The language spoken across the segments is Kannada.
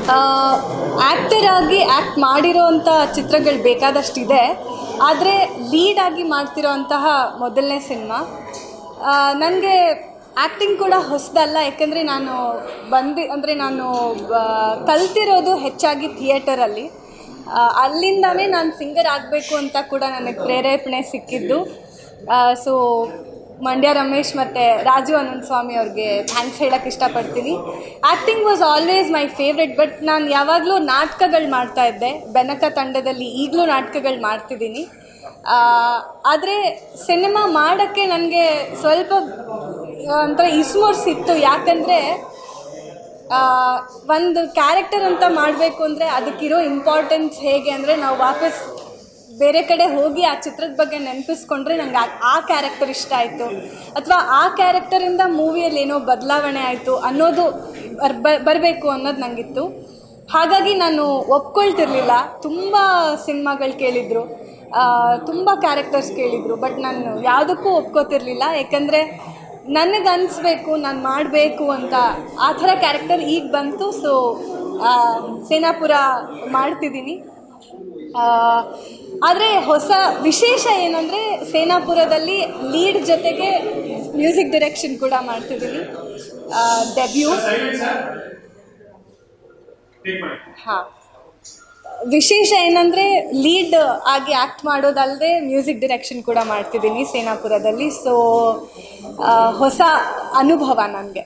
ಆ್ಯಕ್ಟರ್ ಆಗಿ ಆ್ಯಕ್ಟ್ ಮಾಡಿರೋವಂಥ ಚಿತ್ರಗಳು ಬೇಕಾದಷ್ಟಿದೆ ಆದರೆ ಲೀಡ್ ಆಗಿ ಮಾಡ್ತಿರೋಂತಹ ಮೊದಲನೇ ಸಿನಿಮಾ ನನಗೆ ಆ್ಯಕ್ಟಿಂಗ್ ಕೂಡ ಹೊಸದಲ್ಲ ಯಾಕೆಂದರೆ ನಾನು ಬಂದು ಅಂದರೆ ನಾನು ಬ- ಕಲ್ತಿರೋದು ಹೆಚ್ಚಾಗಿ ಥಿಯೇಟರಲ್ಲಿ ಅಲ್ಲಿಂದನೇ ನಾನು ಸಿಂಗರ್ ಆಗಬೇಕು ಅಂತ ಕೂಡ ನನಗೆ ಪ್ರೇರೇಪಣೆ ಸಿಕ್ಕಿದ್ದು ಸೊ ಮಂಡ್ಯ ರಮೇಶ್ ಮತ್ತು ರಾಜು ಅನಂತ ಸ್ವಾಮಿ ಅವ್ರಿಗೆ ಥ್ಯಾಂಕ್ಸ್ ಹೇಳಕ್ಕೆ ಇಷ್ಟಪಡ್ತೀನಿ acting was always my favourite but ನಾನು ಯಾವಾಗಲೂ ನಾಟಕಗಳು ಮಾಡ್ತಾ ಇದ್ದೆ ಬೆನಕ ತಂಡದಲ್ಲಿ ಈಗಲೂ ನಾಟಕಗಳು ಮಾಡ್ತಿದ್ದೀನಿ ಆದರೆ ಸಿನಿಮಾ ಮಾಡೋಕ್ಕೆ ನನಗೆ ಸ್ವಲ್ಪ ಒಂಥರ ಇಸ್ಮೋರ್ಸ್ ಇತ್ತು ಯಾಕಂದರೆ ಒಂದು ಕ್ಯಾರೆಕ್ಟರ್ ಅಂತ ಮಾಡಬೇಕು ಅಂದರೆ ಅದಕ್ಕಿರೋ ಇಂಪಾರ್ಟೆನ್ಸ್ ಹೇಗೆ ಅಂದರೆ ನಾವು ವಾಪಸ್ ಬೇರೆ ಕಡೆ ಹೋಗಿ ಆ ಚಿತ್ರದ ಬಗ್ಗೆ ನೆನಪಿಸ್ಕೊಂಡ್ರೆ ನಂಗೆ ಆ ಆ ಕ್ಯಾರೆಕ್ಟರ್ ಇಷ್ಟ ಆಯಿತು ಅಥವಾ ಆ ಕ್ಯಾರೆಕ್ಟರಿಂದ ಮೂವಿಯಲ್ಲಿ ಏನೋ ಬದಲಾವಣೆ ಆಯಿತು ಅನ್ನೋದು ಬರ್ ಬರಬೇಕು ಅನ್ನೋದು ನನಗಿತ್ತು ಹಾಗಾಗಿ ನಾನು ಒಪ್ಕೊಳ್ತಿರ್ಲಿಲ್ಲ ತುಂಬ ಸಿನಿಮಾಗಳು ಕೇಳಿದರು ತುಂಬ ಕ್ಯಾರೆಕ್ಟರ್ಸ್ ಕೇಳಿದರು ಬಟ್ ನಾನು ಯಾವುದಕ್ಕೂ ಒಪ್ಕೋತಿರ್ಲಿಲ್ಲ ಯಾಕಂದರೆ ನನಗೆ ಅನಿಸ್ಬೇಕು ನಾನು ಮಾಡಬೇಕು ಅಂತ ಆ ಥರ ಕ್ಯಾರೆಕ್ಟರ್ ಈಗ ಬಂತು ಸೊ ಸೇನಾಪುರ ಮಾಡ್ತಿದ್ದೀನಿ ಆದರೆ ಹೊಸ ವಿಶೇಷ ಏನಂದರೆ ಸೇನಾಪುರದಲ್ಲಿ ಲೀಡ್ ಜೊತೆಗೆ ಮ್ಯೂಸಿಕ್ ಡೈರೆಕ್ಷನ್ ಕೂಡ ಮಾಡ್ತಿದ್ದೀನಿ ಡೆಬ್ಯೂ ಹಾಂ ವಿಶೇಷ ಏನಂದರೆ ಲೀಡ್ ಆಗಿ ಆ್ಯಕ್ಟ್ ಮಾಡೋದಲ್ಲದೆ ಮ್ಯೂಸಿಕ್ ಡೈರೆಕ್ಷನ್ ಕೂಡ ಮಾಡ್ತಿದ್ದೀನಿ ಸೇನಾಪುರದಲ್ಲಿ ಸೊ ಹೊಸ ಅನುಭವ ನನಗೆ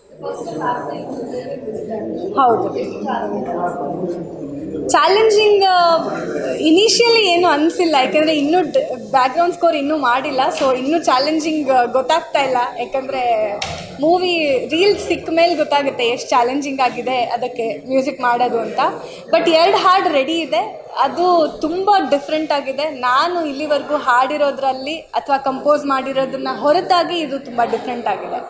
ಹೌದು ಚಾಲೆಂಜಿಂಗ್ ಇನಿಷಿಯಲಿ ಏನು ಅನಿಸಿಲ್ಲ ಯಾಕೆಂದರೆ ಇನ್ನೂ ಬ್ಯಾಕ್ಗ್ರೌಂಡ್ ಸ್ಕೋರ್ ಇನ್ನೂ ಮಾಡಿಲ್ಲ ಸೊ ಇನ್ನೂ ಚಾಲೆಂಜಿಂಗ್ ಗೊತ್ತಾಗ್ತಾ ಇಲ್ಲ ಯಾಕಂದರೆ ಮೂವಿ ರೀಲ್ಸ್ ಸಿಕ್ಕ ಮೇಲೆ ಗೊತ್ತಾಗುತ್ತೆ ಎಷ್ಟು ಚಾಲೆಂಜಿಂಗ್ ಆಗಿದೆ ಅದಕ್ಕೆ ಮ್ಯೂಸಿಕ್ ಮಾಡೋದು ಅಂತ ಬಟ್ ಎರಡು ಹಾಡು ರೆಡಿ ಇದೆ ಅದು ತುಂಬ ಡಿಫ್ರೆಂಟ್ ಆಗಿದೆ ನಾನು ಇಲ್ಲಿವರೆಗೂ ಹಾಡಿರೋದ್ರಲ್ಲಿ ಅಥವಾ ಕಂಪೋಸ್ ಮಾಡಿರೋದನ್ನ ಹೊರತಾಗಿ ಇದು ತುಂಬ ಡಿಫ್ರೆಂಟ್ ಆಗಿದೆ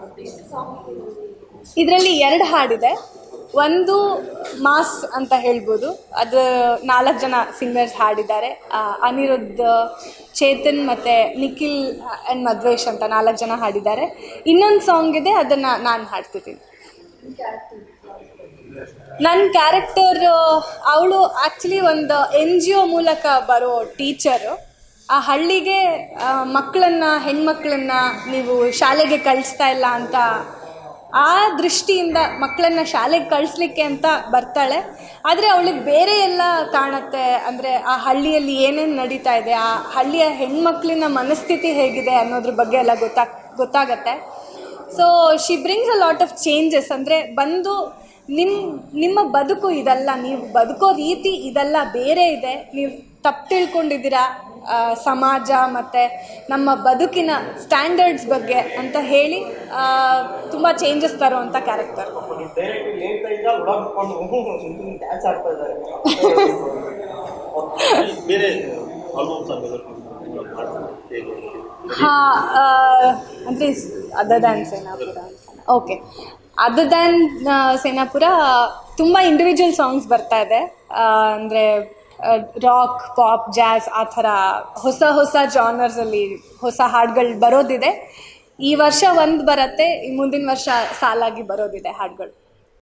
ಇದರಲ್ಲಿ ಎರಡು ಹಾಡಿದೆ ಒಂದು ಮಾಸ್ ಅಂತ ಹೇಳ್ಬೋದು ಅದು ನಾಲ್ಕು ಜನ ಸಿಂಗರ್ಸ್ ಹಾಡಿದ್ದಾರೆ ಆ, ಅನಿರುದ್ಧ್ ಚೇತನ್ ಮತ್ತು ನಿಖಿಲ್ ಆ್ಯಂಡ್ ಮಧ್ವೇಶ್ ಅಂತ ನಾಲ್ಕು ಜನ ಹಾಡಿದ್ದಾರೆ ಇನ್ನೊಂದು ಸಾಂಗ್ ಇದೆ ಅದನ್ನು ನಾನು ಹಾಡ್ತಿದ್ದೀನಿ ನನ್ನ ಕ್ಯಾರೆಕ್ಟರ್ ಅವಳು ಆ್ಯಕ್ಚುಲಿ ಒಂದು ಎನ್ ಜಿ ಒ ಮೂಲಕ ಬರೋ ಟೀಚರು ಆ ಹಳ್ಳಿಗೆ ಮಕ್ಕಳನ್ನ ಹೆಣ್ಮಕ್ಳನ್ನ ನೀವು ಶಾಲೆಗೆ ಕಳಿಸ್ತಾ ಇಲ್ಲ ಅಂತ ಆ ದೃಷ್ಟಿಯಿಂದ ಮಕ್ಕಳನ್ನ ಶಾಲೆಗೆ ಕಳಿಸ್ಲಿಕ್ಕೆ ಅಂತ ಬರ್ತಾಳೆ ಆದರೆ ಅವಳಿಗೆ ಬೇರೆ ಎಲ್ಲ ಕಾಣುತ್ತೆ ಅಂದರೆ ಆ ಹಳ್ಳಿಯಲ್ಲಿ ಏನೇನು ನಡೀತಾ ಇದೆ ಆ ಹಳ್ಳಿಯ ಹೆಣ್ಮಕ್ಳಿನ ಮನಸ್ಥಿತಿ ಹೇಗಿದೆ ಅನ್ನೋದ್ರ ಬಗ್ಗೆ ಎಲ್ಲ ಗೊತ್ತಾಗ್ ಗೊತ್ತಾಗತ್ತೆ so she brings a lot of changes ಅಂದರೆ ಬಂದು ನಿಮ್ಮ ನಿಮ್ಮ ಬದುಕು ಇದಲ್ಲ ನೀವು ಬದುಕೋ ರೀತಿ ಇದೆಲ್ಲ ಬೇರೆ ಇದೆ ನೀವು ತಪ್ಪು ತಿಳ್ಕೊಂಡಿದ್ದೀರಾ ಆ, ಸಮಾಜ ಮತ್ತು ನಮ್ಮ ಬದುಕಿನ ಸ್ಟ್ಯಾಂಡರ್ಡ್ಸ್ ಬಗ್ಗೆ ಅಂತ ಹೇಳಿ ತುಂಬ ಚೇಂಜಸ್ ತರುವಂಥ ಕ್ಯಾರೆಕ್ಟರ್ ಡೈರೆಕ್ಟ್ ಲೇಟ್ ಆಗಿ ಹೊಡಕೊಂಡು ಡ್ಯಾನ್ಸ್ ಆಡ್ತಾ ಇದ್ದಾರೆ ಬೇರೆ ಆಲ್ಬಮ್ಸ್ ಆಗಬೇಕು ಹೇಗೆ ಹಾಂ ಅಂದರೆ other than Senapura okay other than Senapura ತುಂಬ ಇಂಡಿವಿಜುವಲ್ ಸಾಂಗ್ಸ್ ಬರ್ತಾ ಇದೆ ಅಂದರೆ ರಾಕ್ ಪಾಪ್ ಜಾಸ್ ಆ ಥರ ಹೊಸ ಹೊಸ ಜಾನರ್ಸಲ್ಲಿ ಹೊಸ ಹಾಡುಗಳು ಬರೋದಿದೆ ಈ ವರ್ಷ ಒಂದು ಬರುತ್ತೆ ಈ ಮುಂದಿನ ವರ್ಷ ಸಾಲಾಗಿ ಬರೋದಿದೆ ಹಾಡುಗಳು